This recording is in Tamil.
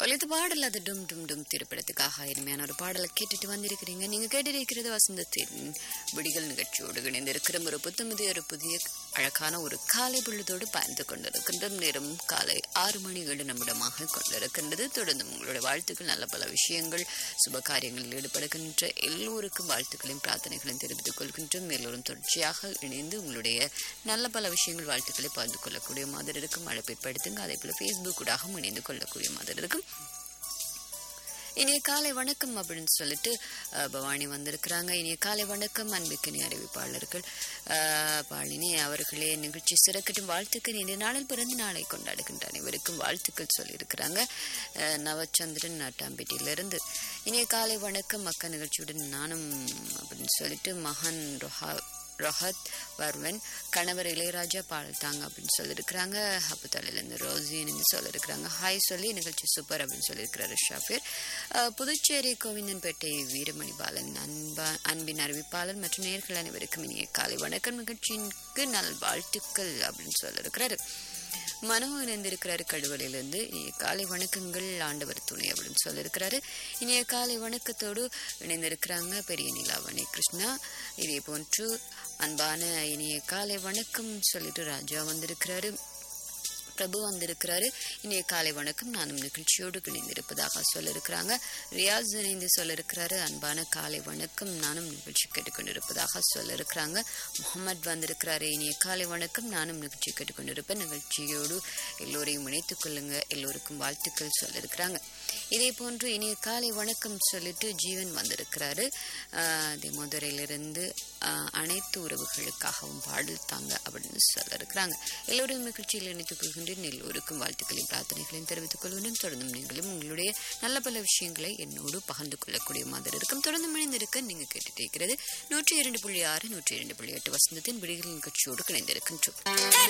ஒழித்து பாடல் அது டும் டும் டும் திரைப்படத்துக்காக இனிமையான ஒரு பாடலை கேட்டுட்டு வந்திருக்கிறீங்க நீங்க கேட்டிருக்கிறது வசந்தத்தின் விடிகள் நிகழ்ச்சியோடு இணைந்திருக்கிற ஒரு புத்தமதி ஒரு புதிய அழகான ஒரு காலை பொழுதோடு பயந்து கொண்டிருக்கின்ற நேரம் காலை ஆறு மணி ஏழு நிமிடமாக கொண்டிருக்கின்றது தொடர்ந்து உங்களுடைய வாழ்த்துக்கள் நல்ல பல விஷயங்கள் சுப காரியங்களில் ஈடுபடுகின்ற எல்லோருக்கும் வாழ்த்துக்களையும் பிரார்த்தனைகளையும் தெரிவித்துக் கொள்கின்றோம் எல்லோரும் தொடர்ச்சியாக இணைந்து உங்களுடைய நல்ல பல விஷயங்கள் வாழ்த்துக்களை பகிர்ந்து கொள்ளக்கூடிய மாதிரி இருக்கும் அழைப்பேற்படுத்துங்க அதே போல ஃபேஸ்புக் ஊடாகவும் இணைந்து கொள்ளக்கூடிய மாதிரி இருக்கும் இனிய காலை வணக்கம் அப்படின்னு சொல்லிட்டு அஹ், பவானி வந்திருக்கிறாங்க இனிய காலை வணக்கம் அன்பிக்கினி அறிவிப்பாளர்கள் அஹ், பாலினி அவர்களே நிகழ்ச்சி சிறக்கட்டும் வாழ்த்துக்கள் இன்றைய நாளில் பிறந்த நாளை கொண்டாடுகின்ற அனைவருக்கும் வாழ்த்துக்கள் சொல்லியிருக்கிறாங்க அஹ், நவச்சந்திரன் நாட்டாம்பேட்டையிலிருந்து இனிய காலை வணக்கம் அக்கா நிகழ்ச்சியுடன் நானும் அப்படின்னு சொல்லிட்டு மகான் ரொஹா ரொஹத் வர்வன் கணவர் இளையராஜா பாடல் தாங்க அப்படின்னு சொல்லியிருக்கிறாங்க ஹப்புத்தாலிலேருந்து ரோசி இணைந்து சொல்லியிருக்கிறாங்க ஹாய் சொல்லி நிகழ்ச்சி சூப்பர் அப்படின்னு சொல்லியிருக்கிறாரு ஷாஃபிர் அஹ், புதுச்சேரி கோவிந்தன்பேட்டை வீரமணி பாலன் அன்பா அன்பின் அறிவிப்பாளர் மற்றும் நேர்கள் அனைவருக்கும் இனிய காலை வணக்கம் நிகழ்ச்சிக்கு நல் வாழ்த்துக்கள் அப்படின்னு சொல்லியிருக்கிறாரு மனோ இணைந்திருக்கிறாரு கடுவலையிலிருந்து இனிய காலை வணக்கங்கள் ஆண்டவர் துணை அப்படின்னு சொல்லியிருக்கிறாரு இனிய காலை வணக்கத்தோடு இணைந்திருக்கிறாங்க பெரிய நிலாவணி கிருஷ்ணா இதே போன்று அன்பான இனிய காலை வணக்கம் சொல்லிட்டு ராஜா வந்திருக்கிறாரு பிரபு வந்திருக்கிறாரு இனிய காலை வணக்கம் நானும் நிகழ்ச்சியோடு இணைந்திருப்பதாக சொல்லியிருக்கிறாங்க ரியாஸ் இணைந்து சொல்லியிருக்கிறாரு அன்பான காலை வணக்கம் நானும் நிகழ்ச்சி கேட்டுக்கொண்டிருப்பதாக சொல்லியிருக்கிறாங்க முகமது வந்திருக்கிறாரு இனிய காலை வணக்கம் நானும் நிகழ்ச்சி கேட்டுக்கொண்டிருப்பேன் நிகழ்ச்சியோடு எல்லோரையும் இணைத்துக் கொள்ளுங்க எல்லோருக்கும் வாழ்த்துக்கள் சொல்லியிருக்கிறாங்க இதே போன்று இனிய காலை வணக்கம் சொல்லிட்டு ஜீவன் வந்திருக்கிறாரு ஆஹ் அதே மதுரையிலிருந்து ஆஹ் அனைத்து உறவுகளுக்காகவும் பாடல் தாங்க அப்படின்னு சொல்லியிருக்கிறாங்க எல்லோரும் நிகழ்ச்சியில் இணைத்துக் கொள்கின்றேன் எல்லோருக்கும் வாழ்த்துக்களையும் பிரார்த்தனைகளையும் தெரிவித்துக் கொள்கிறேன் தொடர்ந்தும் நீங்களும் உங்களுடைய நல்ல பல விஷயங்களை என்னோடு பகிர்ந்து கொள்ளக்கூடிய மாதிரி இருக்கும் தொடர்ந்து இணைந்திருக்க நீங்க கேட்டுட்டு இருக்கிறது நூற்றி இரண்டு புள்ளி ஆறு நூற்றி இரண்டு புள்ளி எட்டு வசந்தத்தின் விடிகள் நிகழ்ச்சியோடு இணைந்திருக்கின்றோம்